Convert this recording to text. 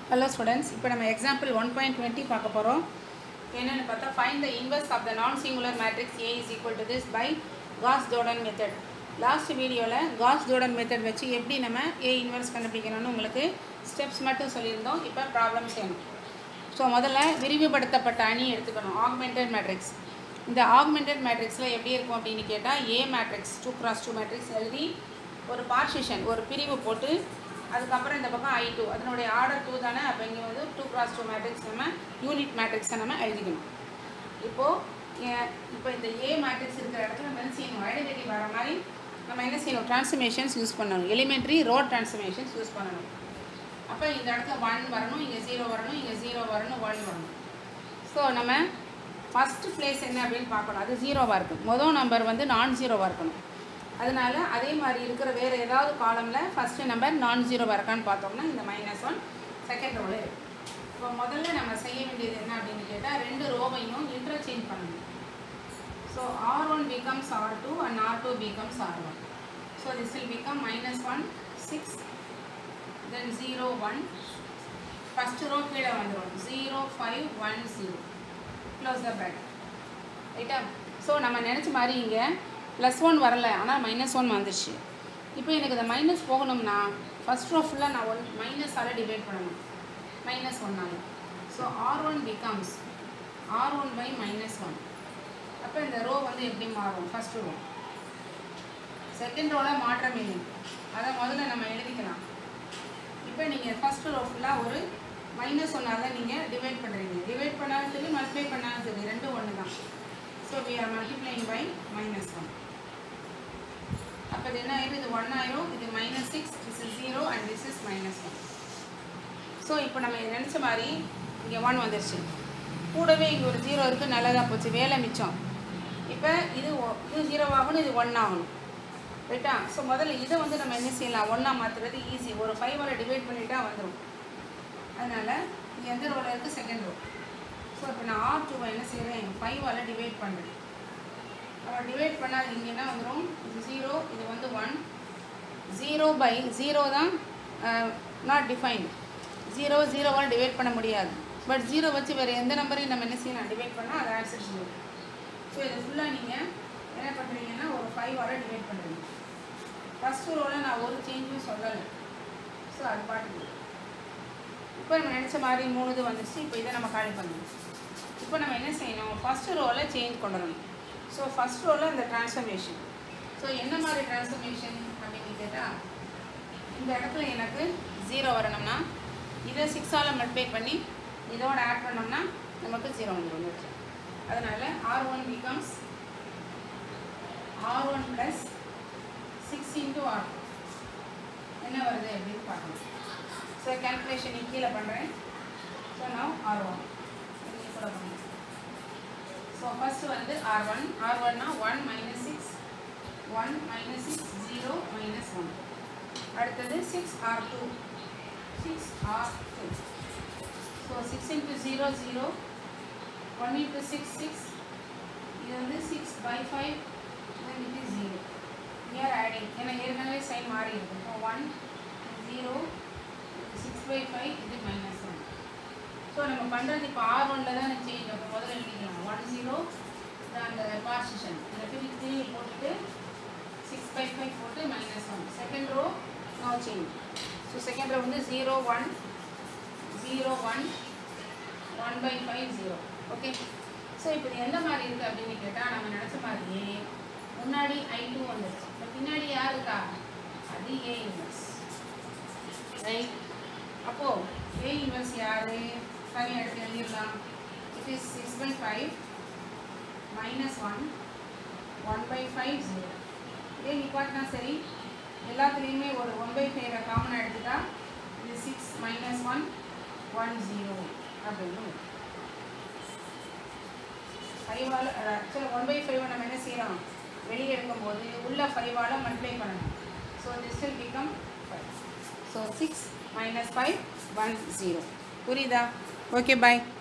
Hello students இப்போ நம்ம example one point twenty பார்க்க போகிறோம் என்னென்னு பார்த்தா find the inverse of the non singular matrix A is equal to this by Gauss Jordan method last வீடியோவில் Gauss Jordan method வச்சு எப்படி நம்ம ஏ இன்வெர்ஸ் கண்டுபிடிக்கணும்னு உங்களுக்கு ஸ்டெப்ஸ் மட்டும் சொல்லியிருந்தோம் இப்போ ப்ராப்ளம் செய்யணும் ஸோ முதல்ல விரிவுபடுத்தப்பட்ட அணி எடுத்துக்கணும் ஆக்மெண்டட் மேட்ரிக்ஸ் இந்த ஆக்மெண்டட் மேட்ரிக்ஸில் எப்படி இருக்கும் அப்படின்னு கேட்டால் A matrix two cross two matrix எழுதி ஒரு பார்ஷிஷன் ஒரு பிரிவு போட்டு அதுக்கப்புறம் இந்த பக்கம் ஐ டூ அதனுடைய ஆர்டர் டூ தானே அப்போ இங்கே வந்து டூ கிராஸ் டூ மேட்ரிக்ஸ் நம்ம யூனிட் மேட்ரிக்ஸை நம்ம எழுதிக்கணும் இப்போது இப்போ இந்த ஏ மேட்ரிக்ஸ் இருக்கிற இடத்துல நம்ம என்ன செய்யணும் ஐடென்டிட்டி வர மாதிரி நம்ம என்ன செய்யணும் ட்ரான்ஸ்ஃபர்மேஷன்ஸ் யூஸ் பண்ணணும் எலிமெண்ட்ரி ரோட் ட்ரான்ஸ்ஃபர்மேஷன்ஸ் யூஸ் பண்ணணும் அப்போ இந்த இடத்துல ஒன் வரணும் இங்கே ஜீரோ வரணும் இங்கே ஜீரோ வரணும் ஒன் வரணும் ஸோ நம்ம ஃபஸ்ட்டு பிளேஸ் என்ன அப்படின்னு பார்க்கணும் அது ஜீரோவாக இருக்குது மொதல் நம்பர் வந்து நான் ஜீரோவாக இருக்கணும் அதனால அதே மாதிரி இருக்கிற வேறு ஏதாவது காலமில் ஃபஸ்ட்டு நம்பர் நான் ஜீரோவாக இருக்கான்னு பார்த்தோம்னா இந்த மைனஸ் ஒன் செகண்ட் ரோவில் இருக்குது இப்போ முதல்ல நம்ம செய்ய வேண்டியது என்ன அப்படின்னு கேட்டால் ரெண்டு ரோவையும் இன்டர்சேஞ்ச் பண்ணணும் so R one becomes R two and R two becomes R one so this will become minus one six then zero one first row கீழே வந்துடும் zero five one zero close the bracket ரைட்டா so நம்ம நினச்ச மாதிரி இங்கே plus one வரல ஆனால் minus one வந்துருச்சு இப்போ எனக்கு இந்த மைனஸ் போகணும்னா ஃபஸ்ட் ரோ ஃபுல்லாக நான் ஒன் மைனஸால் டிவைட் பண்ணணும் மைனஸ் ஒன்னால் so R one becomes R one by minus one அப்போ இந்த ரோ வந்து எப்படி மாறும் ஃபஸ்ட்டு ரோ செகண்ட் ரோவில் மாற்றம் இல்லை அதை முதல்ல நம்ம எழுதிக்கலாம் இப்போ நீங்கள் ஃபஸ்ட்டு ரோ ஃபுல்லாக ஒரு மைனஸ் ஒன்றால் நீங்கள் டிவைட் பண்ணுறீங்க டிவைட் பண்ணாலும் சரி மல்டிப்ளை பண்ணாலும் சரி ரெண்டும் ஒன்று தான் so we are multiplying by minus one அப்போ இது என்ன ஆயிரும் இது ஒன் ஆயிரும் இது minus six this is zero and this is minus one so இப்போ நம்ம நினச்ச மாதிரி இங்கே ஒன் வந்துருச்சு கூடவே இங்கே ஒரு ஜீரோ இருக்குது நல்லதாக போச்சு வேலை மிச்சம் இப்போ இது ஒ- இது ஜீரோ ஆகணும் இது ஒன் ஆகணும் ரைட்டா ஸோ முதல்ல இதை வந்து நம்ம என்ன செய்யலாம் ஒன்றா மாற்றுறது ஈஸி ஒரு ஃபைவால் டிவைட் பண்ணிட்டா வந்துடும் அதனால் இங்கே எந்த ரோவில் இருக்குது செகண்ட் ரோ ஸோ இப்போ நான் ஆர் டூவை என்ன செய்கிறேன் ஃபைவால் டிவைட் பண்ணுறேன் நம்ம டிவைட் பண்ணால் இங்கே என்ன வந்துடும் இது ஜீரோ இது வந்து ஒன் ஜீரோ பை ஜீரோ தான் நாட் டிஃபைன்டு ஜீரோ ஜீரோவால் டிவைட் பண்ண முடியாது பட் ஜீரோ வச்சு வேறு எந்த நம்பரையும் நம்ம என்ன செய்யலாம் டிவைட் பண்ணால் அது ஆன்சர் ஜீரோ ஸோ இது ஃபுல்லாக நீங்கள் என்ன பண்ணுறீங்கன்னா ஒரு ஃபைவால் டிவைட் பண்ணுறீங்க ஃபஸ்ட்டு ரோவில் நான் ஒரு சேஞ்சும் சொல்லலை ஸோ அது பாட்டுக்கு இப்போ நம்ம நினச்ச மாதிரி மூணு இது வந்துச்சு இப்போ இதை நம்ம காலி பண்ணணும் இப்போ நம்ம என்ன செய்யணும் ஃபஸ்ட்டு ரோவில் சேஞ்ச் கொண்டு வரணும் ஸோ ஃபஸ்ட் ரோவில் இந்த ட்ரான்ஸ்ஃபர்மேஷன் ஸோ என்ன மாதிரி ட்ரான்ஸ்ஃபர்மேஷன் அப்படின்னு கேட்டால் இந்த இடத்துல எனக்கு ஜீரோ வரணும்னா இதை சிக்ஸால் மல்டிப்ளை பண்ணி இதோட ஆட் பண்ணோம்னா நமக்கு ஜீரோ வந்துடும் அதனால் R one becomes R one plus six into R என்ன வருது அப்படின்னு பார்க்கணும் ஸோ கேல்குலேஷன் கீழே பண்ணுறேன் ஸோ நான் ஆர் ஒன் கூட பண்ணுறேன் ஸோ ஃபஸ்ட்டு வந்து ஆர் ஒன் ஆர் ஒன்னா one minus six one minus six zero minus one அடுத்தது six R two six R two so six into zero zero one into six six இது வந்து six by five then it is zero here adding ஏன்னா ஏற்கனவே sign மாறி இருக்கும் so one zero six by five இது minus one so நம்ம பண்ணுறது இப்போ ஆர் ஒனில் தான் சேஞ்ச் அப்போ முதல்ல எழுதிக்கலாம் ஒன் ஜீரோ அந்த பார்ஷிஷன் இந்த பிரி த்ரீ போட்டுட்டு சிக்ஸ் பை ஃபைவ் போட்டு minus one second row no change so second row வந்து zero one zero one one by five zero okay so இப்போ இது எந்த மாதிரி இருக்குது அப்படின்னு கேட்டால் நம்ம நினச்ச மாதிரியே முன்னாடி ஐ டூ வந்துருச்சு இப்போ பின்னாடி யார் இருக்கா அது ஏ இன்வெர்ஸ் ரைட் அப்போது ஏ இன்வெர்ஸ் யார் தனி எடுத்து எழுதிடலாம் it is six by five minus one one by five zero இதே நிப்பாட்டினா சரி எல்லாத்துலேயுமே ஒரு ஒன் பை ஃபைவை காமனாக எடுத்துட்டா இது six minus one one zero அப்படின்னு வரும். ஃபைவால் ஆக்சுவலாக ஒன் பை ஃபைவை நம்ம என்ன செய்யலாம் வெளியே எடுக்கும்போது உள்ள ஃபைவால் மல்டிப்ளை பண்ணணும் so this will become five so six minus five one zero புரியுதா ஓகே பாய்